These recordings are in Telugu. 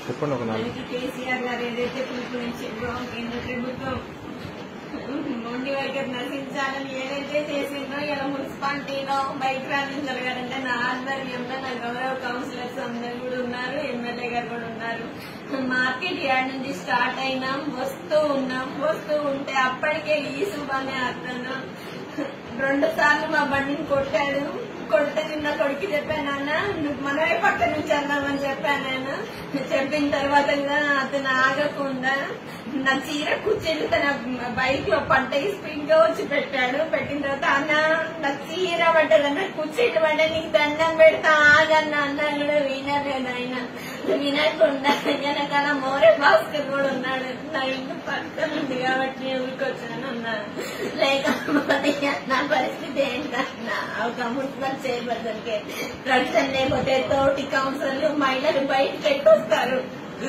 చెప్పండి ఒక నాలుగు మనకి కేసీఆర్ గారు ఏదైతే పిలుపునిచ్చిందో కేంద్ర ప్రభుత్వం మొండి వైఖరి నశించాలని ఏదైతే చేసిందో ఇలా మున్సిపాలిటీలో బైక్ ర్యాలీ జరగాలంటే నా ఆధ్వర్యంలో నా గౌరవ కౌన్సిలర్స్ అందరు కూడా ఉన్నారు ఎమ్మెల్యే గారు కూడా ఉన్నారు మార్కెట్ యార్డ్ నుంచి స్టార్ట్ అయినాం వస్తూ ఉన్నాం వస్తూ ఉంటే అప్పటికే ఈసుబ్ అనే అతను రెండు సార్లు మా బండిని కొట్టాడు కొడితే నిన్న కొడుకు చెప్పాను అన్న నువ్వు మనమే పక్క నుంచి వెళ్దామని చెప్పాను నేను చెప్పిన తర్వాత కూడా అతను ఆగకుండా నా చీర కుర్చీలు తన బైక్ లో పంట స్పీడ్ గా వచ్చి పెట్టాడు పెట్టిన తర్వాత అన్న నా చీర పడ్డదన్న కుర్చీలు పడ్డా నీకు దండం పెడతా ఆగన్న అన్న కూడా వినలేదు ఆయన వినకుండా వెనకాల మోరే భాస్కర్ కూడా ఉన్నాడు నా ఇంటి పక్కన ఉంది కాబట్టి నేను ఊరికొచ్చాను అన్నాను లేకపోతే నా పరిస్థితి ఏంటన్నా ఒక మున్సిపల్ చైర్పర్సన్ కి ప్రకటన లేకపోతే తోటి కౌన్సిలర్లు మహిళలు బయటకు పెట్టొస్తారు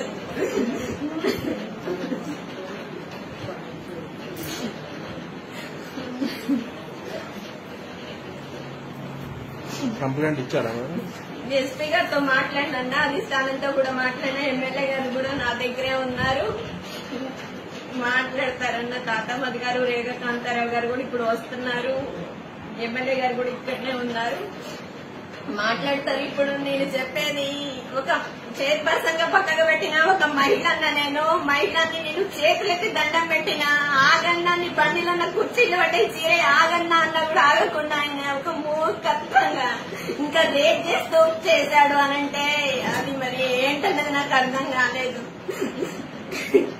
కంప్లైంట్ ఇచ్చారా మేడం ఎస్పీ గారితో మాట్లాడినా అధిష్టానంతో కూడా మాట్లాడినా ఎమ్మెల్యే గారు కూడా నా దగ్గరే ఉన్నారు మాట్లాడతారన్న తాతమ్మది గారు రేఖ కాంతారావు గారు కూడా ఇప్పుడు వస్తున్నారు ఎమ్మెల్యే గారు కూడా ఇక్కడనే ఉన్నారు మాట్లాడతారు ఇప్పుడు నేను చెప్పేది ఒక చైర్పర్సన్ గా పక్కకు పెట్టిన ఒక మహిళన్న నేను మహిళని నేను చేతులెత్తి దండం పెట్టిన ఆగన్నా నీ బండిలో నా కుర్చీలు పట్టే చీర ఆగన్నా అన్న కూడా ఆగకుండా ఆయన ఒక మూర్ఖత్వంగా ఇంకా రేట్ చేస్తూ చేశాడు అనంటే అది మరి ఏంటన్నది నాకు అర్థం కాలేదు